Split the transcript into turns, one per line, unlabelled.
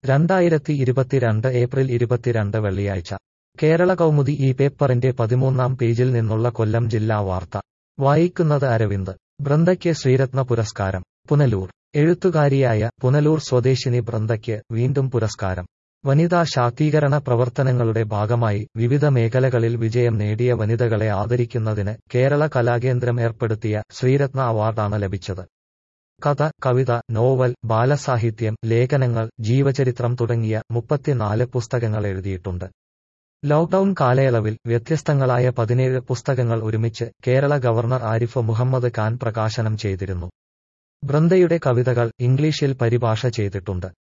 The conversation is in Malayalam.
രണ്ടായിരത്തി ഇരുപത്തിരണ്ട് ഏപ്രിൽ ഇരുപത്തിരണ്ട് വെള്ളിയാഴ്ച കേരള കൗമുദി ഈ പേപ്പറിന്റെ പതിമൂന്നാം പേജിൽ നിന്നുള്ള കൊല്ലം ജില്ലാ വാർത്ത വായിക്കുന്നത് അരവിന്ദ് ബൃന്ദയ്ക്ക് ശ്രീരത്ന പുരസ്കാരം പുനലൂർ എഴുത്തുകാരിയായ പുനലൂർ സ്വദേശിനി ബൃന്ദയ്ക്ക് വീണ്ടും പുരസ്കാരം വനിതാ ശാക്തീകരണ പ്രവർത്തനങ്ങളുടെ ഭാഗമായി വിവിധ മേഖലകളിൽ വിജയം നേടിയ വനിതകളെ ആദരിക്കുന്നതിന് കേരള കലാകേന്ദ്രം ഏർപ്പെടുത്തിയ ശ്രീരത്ന അവാർഡാണ് ലഭിച്ചത് കഥ കവിത നോവൽ ബാലസാഹിത്യം ലേഖനങ്ങൾ ജീവചരിത്രം തുടങ്ങിയ മുപ്പത്തിനാല് പുസ്തകങ്ങൾ എഴുതിയിട്ടുണ്ട് ലോക്ഡൌൺ കാലയളവിൽ വ്യത്യസ്തങ്ങളായ പതിനേഴ് പുസ്തകങ്ങൾ ഒരുമിച്ച് കേരള ഗവർണർ ആരിഫ് മുഹമ്മദ് ഖാൻ പ്രകാശനം ചെയ്തിരുന്നു ബൃന്ദയുടെ കവിതകൾ ഇംഗ്ലീഷിൽ പരിഭാഷ ചെയ്തിട്ടുണ്ട്